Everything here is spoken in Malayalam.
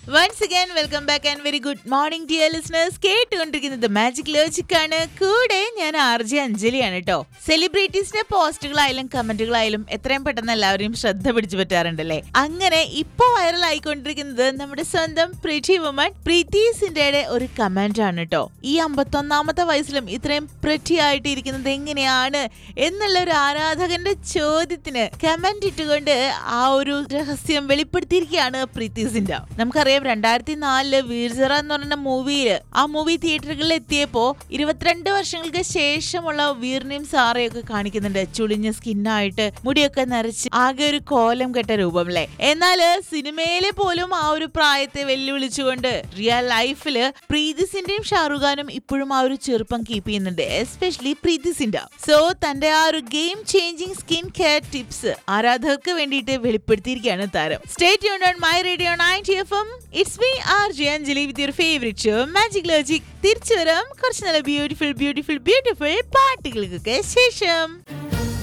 once again welcome back and very good morning dear listeners കേട്ടുകൊണ്ടിരിക്കുന്നത് മാജിക് ലോജിക് ആണ് കൂടെ ഞാൻ ആർ ജെ അഞ്ജലിയാണ് കേട്ടോ സെലിബ്രിറ്റീസിന്റെ പോസ്റ്റുകളായാലും കമന്റുകളായാലും എത്രയും പെട്ടെന്ന് എല്ലാവരെയും ശ്രദ്ധ പിടിച്ചു പറ്റാറുണ്ടല്ലേ അങ്ങനെ ഇപ്പൊ വൈറൽ ആയിക്കൊണ്ടിരിക്കുന്നത് നമ്മുടെ സ്വന്തം പ്രിറ്റി വുമൺ പ്രീതി സിൻഡയുടെ ഒരു കമന്റ് ആണ് കേട്ടോ ഈ അമ്പത്തൊന്നാമത്തെ വയസ്സിലും ഇത്രയും പ്രിറ്റി ആയിട്ട് ഇരിക്കുന്നത് എങ്ങനെയാണ് എന്നുള്ള ഒരു ആരാധകന്റെ ചോദ്യത്തിന് കമന്റ് ഇട്ടുകൊണ്ട് ആ ഒരു രഹസ്യം വെളിപ്പെടുത്തിയിരിക്കുകയാണ് പ്രീതി സിൻഡ നമുക്കറിയാം രണ്ടായിരത്തി നാലില് വീർസറ എന്ന് പറയുന്ന മൂവിയില് ആ മൂവി തിയേറ്ററുകളിൽ എത്തിയപ്പോ ഇരുപത്തിരണ്ട് വർഷങ്ങൾക്ക് ശേഷമുള്ള വീറിനെയും സാറയൊക്കെ കാണിക്കുന്നുണ്ട് ചുളിഞ്ഞ സ്കിന്നായിട്ട് മുടിയൊക്കെ നരച്ച് ആകെ ഒരു കോലം കെട്ട രൂപം അല്ലേ എന്നാല് സിനിമയിലെ പോലും ആ ഒരു പ്രായത്തെ വെല്ലുവിളിച്ചുകൊണ്ട് റിയൽ ലൈഫില് പ്രീതി സിന്റെയും ഷാറുഖ് ഖാനും ഇപ്പോഴും ആ ഒരു ചെറുപ്പം കീപ്പ് ചെയ്യുന്നുണ്ട് എസ്പെഷ്യലി പ്രീതി സിൻഡ സോ തന്റെ ആ ഒരു game changing skin care tips ആരാധകർക്ക് വേണ്ടിയിട്ട് വെളിപ്പെടുത്തിയിരിക്കുകയാണ് താരം സ്റ്റേറ്റ് യൂൺ on my radio ninety F M it's me R J Anjali with your favourite show magic logic തിരിച്ചു വരാം കുറച്ച് നല്ല ബ്യൂട്ടിഫുൾ ബ്യൂട്ടിഫുൾ ബ്യൂട്ടിഫുൾ പാട്ടുകൾക്കൊക്കെ ശേഷം